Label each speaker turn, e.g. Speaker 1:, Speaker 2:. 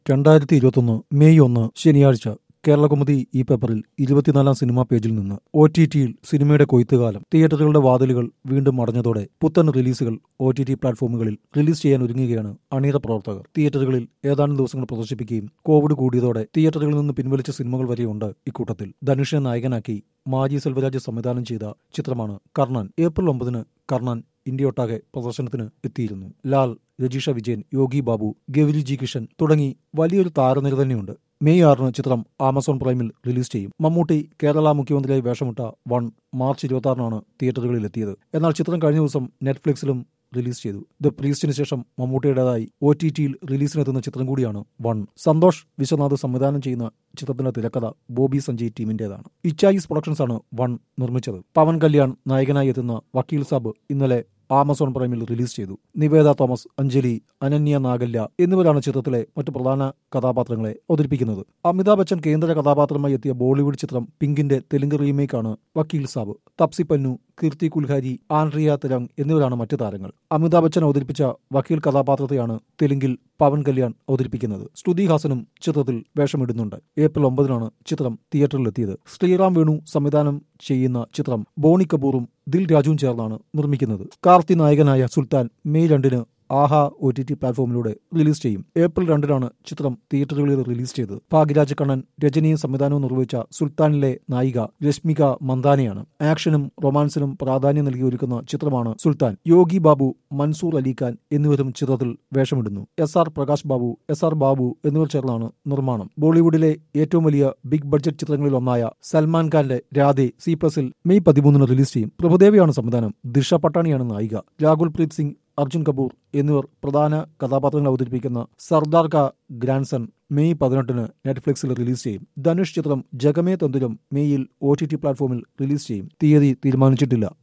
Speaker 1: രണ്ടായിരത്തി ഇരുപത്തൊന്ന് മെയ് ഒന്ന് ശനിയാഴ്ച കേരളകൗമുദി ഈ പേപ്പറിൽ ഇരുപത്തിനാലാം സിനിമാ പേജിൽ നിന്ന് ഒ ടി ടിയിൽ സിനിമയുടെ കൊയ്ത്തുകാലം തിയേറ്ററുകളുടെ വാതിലുകൾ വീണ്ടും അടഞ്ഞതോടെ പുത്തൻ റിലീസുകൾ ഒ ടി ടി പ്ലാറ്റ്ഫോമുകളിൽ റിലീസ് ചെയ്യാൻ ഒരുങ്ങുകയാണ് അണിയറ പ്രവർത്തകർ തിയേറ്ററുകളിൽ ഏതാനും ദിവസങ്ങൾ പ്രദർശിപ്പിക്കുകയും കോവിഡ് കൂടിയതോടെ തിയേറ്ററുകളിൽ നിന്ന് പിൻവലിച്ച സിനിമകൾ വരെയുണ്ട് ഇക്കൂട്ടത്തിൽ ധനുഷിനെ നായകനാക്കി മാജി സെൽവരാജ് സംവിധാനം ചെയ്ത ചിത്രമാണ് കർണൻ ഏപ്രിൽ ഒമ്പതിന് കർണൻ ഇന്ത്യയൊട്ടാകെ പ്രദർശനത്തിന് എത്തിയിരുന്നു ലാൽ രജീഷ വിജയൻ യോഗി ബാബു ഗൗരി ജി കിഷൻ തുടങ്ങി വലിയൊരു താരനിര തന്നെയുണ്ട് മെയ് ആറിന് ചിത്രം ആമസോൺ പ്രൈമിൽ റിലീസ് ചെയ്യും മമ്മൂട്ടി കേരള മുഖ്യമന്ത്രിയായി വേഷമിട്ട വൺ മാർച്ച് ഇരുപത്തി ആറിനാണ് തിയേറ്ററുകളിൽ എത്തിയത് എന്നാൽ ചിത്രം കഴിഞ്ഞ ദിവസം നെറ്റ്ഫ്ലിക്സിലും റിലീസ് ചെയ്തു ദ പ്രീസ്റ്റിന് ശേഷം മമ്മൂട്ടിയുടേതായി ഒ ടി ടിയിൽ റിലീസിനെത്തുന്ന ചിത്രം കൂടിയാണ് വൺ സന്തോഷ് വിശ്വനാഥ് സംവിധാനം ചെയ്യുന്ന ചിത്രത്തിന്റെ തിരക്കഥ ബോബി സഞ്ജയ് ടീമിന്റേതാണ് ഇച്ചായിസ് പ്രൊഡക്ഷൻസ് ആണ് വൺ നിർമ്മിച്ചത് പവൻ കല്യാൺ നായകനായി എത്തുന്ന വക്കീൽ സാബ് ഇന്നലെ ആമസോൺ പ്രൈമിൽ റിലീസ് ചെയ്തു നിവേദ തോമസ് അഞ്ജലി അനന്യ നാഗല്യ എന്നിവരാണ് ചിത്രത്തിലെ മറ്റു പ്രധാന കഥാപാത്രങ്ങളെ അവതരിപ്പിക്കുന്നത് അമിതാഭ് ബച്ചൻ കേന്ദ്ര കഥാപാത്രമായി എത്തിയ ബോളിവുഡ് ചിത്രം പിങ്കിന്റെ തെലുങ്ക് റീമേക്കാണ് വക്കീൽ സാബ് തപ്സി പന്നു കീർത്തി കുൽഹാരി ആൻഡ്രിയ തെലങ് എന്നിവരാണ് മറ്റു താരങ്ങൾ അമിതാഭ് ബച്ചൻ അവതരിപ്പിച്ച വക്കീൽ കഥാപാത്രത്തെയാണ് തെലുങ്കിൽ പവൻ കല്യാൺ അവതരിപ്പിക്കുന്നത് ശ്രുതി ഹാസനും ചിത്രത്തിൽ വേഷമിടുന്നുണ്ട് ഏപ്രിൽ ഒമ്പതിനാണ് ചിത്രം തിയേറ്ററിലെത്തിയത് ശ്രീറാം വേണു സംവിധാനം ചെയ്യുന്ന ചിത്രം ബോണി കപൂറും ദിൽ രാജുവും ചേർന്നാണ് നിർമ്മിക്കുന്നത് കാർത്തി നായകനായ സുൽത്താൻ മെയ് രണ്ടിന് ആഹ ഒ ടി ടി പ്ലാറ്റ്ഫോമിലൂടെ റിലീസ് ചെയ്യും ഏപ്രിൽ രണ്ടിനാണ് ചിത്രം തിയേറ്ററുകളിൽ റിലീസ് ചെയ്തത് ഭാഗ്യരാജ് കണ്ണൻ രജനിയും സംവിധാനവും നിർവഹിച്ച സുൽത്താനിലെ നായിക രശ്മിക മന്ദാനയാണ് ആക്ഷനും റൊമാൻസിനും പ്രാധാന്യം നൽകി ഒരുക്കുന്ന ചിത്രമാണ് സുൽത്താൻ യോഗി ബാബു മൻസൂർ അലിഖാൻ എന്നിവരും ചിത്രത്തിൽ വേഷമിടുന്നു S R Prakash Babu S R Babu എന്നിവർ ചേർന്നാണ് നിർമ്മാണം ബോളിവുഡിലെ ഏറ്റവും വലിയ ബിഗ് ബഡ്ജറ്റ് ചിത്രങ്ങളിൽ ഒന്നായ സൽമാൻ ഖാന്റെ രാധെ സി പ്ലസിൽ മെയ് പതിമൂന്നിന് റിലീസ് ചെയ്യും പ്രഭുദേവിയാണ് സംവിധാനം ദിഷ പട്ടാണിയാണ് നായിക രാഹുൽ പ്രീത് സിംഗ് അർജുൻ കപൂർ എന്നിവർ പ്രധാന കഥാപാത്രങ്ങൾ അവതരിപ്പിക്കുന്ന സർദാർ കാ ഗ്രാൻസൺ മെയ് പതിനെട്ടിന് നെറ്റ്ഫ്ലിക്സിൽ റിലീസ് ചെയ്യും ധനുഷ് ചിത്രം ജഗമേ തന്തുരം മെയ്യിൽ ഒ ടി ടി പ്ലാറ്റ്ഫോമിൽ റിലീസ് ചെയ്യും തീയതി തീരുമാനിച്ചിട്ടില്ല